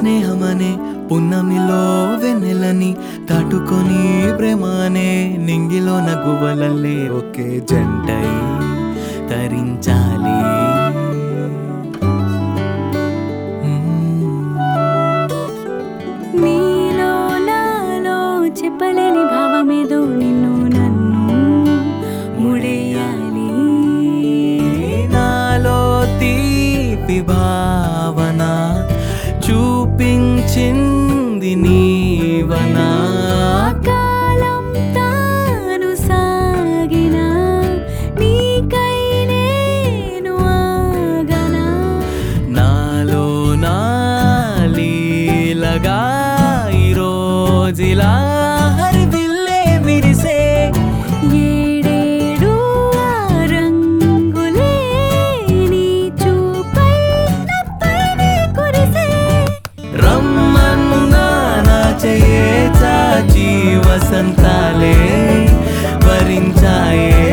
స్నేహమనే పున్నమిలో వెన్నెలని దాటుకొని ప్రేమనే నింగిలో నగువలల్లే ఒకే జంటై తరించాలి మ్మ్. నీలో నాలో చెప్పలేని భావమేదో నిన్ను నన్ను ముడేయాలి నాలో తీపి భావన చూపించింది నీవనా కాలం తాను సాగిన నీకై నేను ఆగనా నాలో నాలీలగా ఈరోజిలా హరివిల్లే విరిసే ఏడేడు ఆ రంగులే నీ చూపై నాపైనే కురిసే రమ్మన్నా నా చేయే చాచి వసంతాలే వరించాయే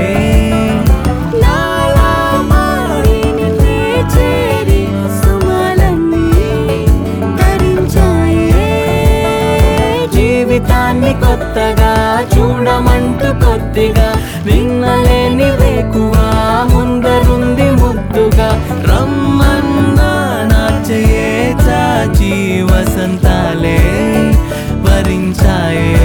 నాలా మారి నిన్నే చేరి సుమలన్నీ ధరించాయే జీవితాన్ని కొత్తగా చూడమంటూ కొద్దిగా విన్నలేని వేకువా ముందరుంది ముద్దుగా రమ్మన్నా నా చేయే చాచి వసంతాలే వరించాయే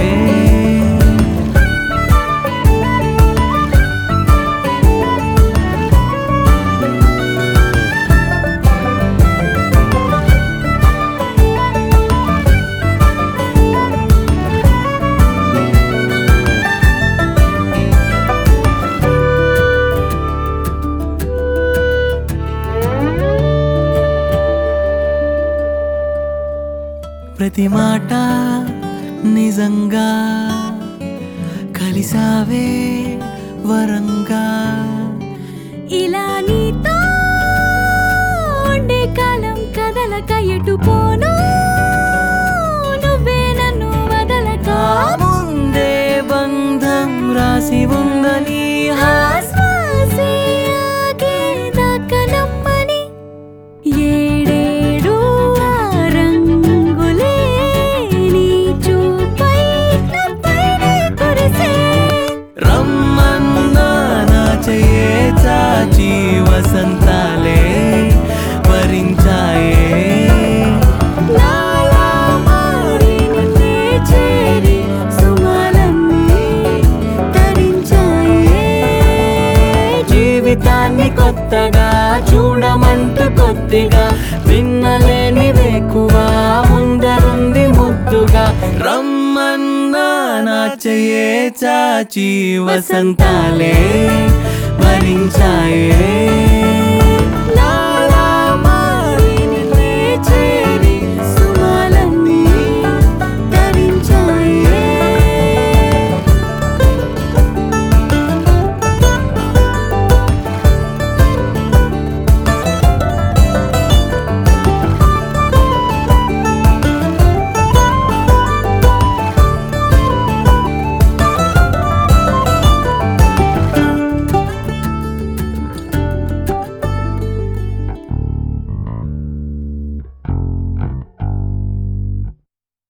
ప్రతి మాట నిజంగా కలిసావే వరంగా ఇలా నీతో ఉండే కాలం కదలక ఎటు పోను నువ్వే నన్ను వదలక ముందే బంధం రాసి ఉందని ఆ శ్వాసే ఆగేదాకా నమ్మని ఏడేడు ఆ రంగులే నీ చూపై నాపైనే కురిసే రమ్మన్నా నా చేయే చాచి వసంతాలే వరించాయే నాలా మారి నిన్నే చేరి సుమలన్నీ ధరించాయే జీవితాన్ని కొత్తగా చూడమంటూ కొద్దిగా విన్నలేని వేకువా ముందరుంది ముద్దుగా రమ్మన్నా నా చేయే చాచి వసంతాలే వరించాయే